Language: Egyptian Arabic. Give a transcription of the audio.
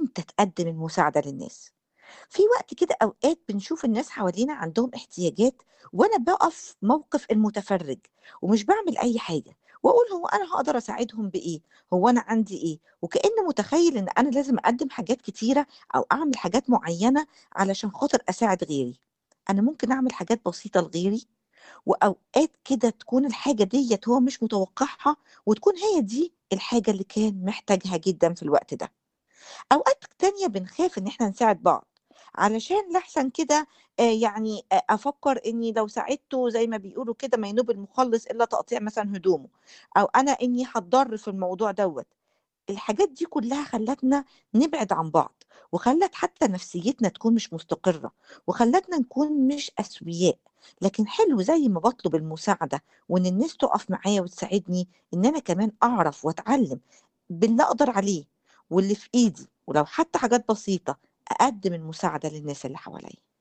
إمتى تقدّم المساعدة للناس. في وقت كده أوقات بنشوف الناس حوالينا عندهم احتياجات وأنا باقف موقف المتفرّج ومش باعمل أي حاجة وأقول هو أنا هاقدر أساعدهم بإيه، هو أنا عندي إيه، وكإنّه متخيّل إن أنا لازم أقدّم حاجات كتيرة أو أعمل حاجات معيّنة علشان خاطر أساعد غيري. أنا ممكن أعمل حاجات بسيطة لغيري وأوقات كده تكون الحاجة ديّة هو مش متوقّعها وتكون هي دي الحاجة اللي كان محتاجها جدًا في الوقت ده. أوقات تانية بنخاف إن إحنا نساعد بعض، علشان لأحسن كده آآ يعني أ أفكّر إني لو ساعدته زي ما بيقولوا كده ما ينوب المخلّص إلا تقطيع مثلًا هدومه، أو أنا إني هاتضر في الموضوع دوّة. الحاجات دي كلّها خلّتنا نبعد عن بعض، وخلّت حتى نفسيتنا تكون مش مستقرة، وخلّتنا نكون مش أسوياء. لكن حلو زي ما باطلب المساعدة وإن الناس تُقف معايا وتساعدني، إن أنا كمان أعرف وأتعلّم باللي أقدر عليه واللي في إيدي، ولو حتى حاجات بسيطة أقدّم المساعدة للناس اللي حواليّا.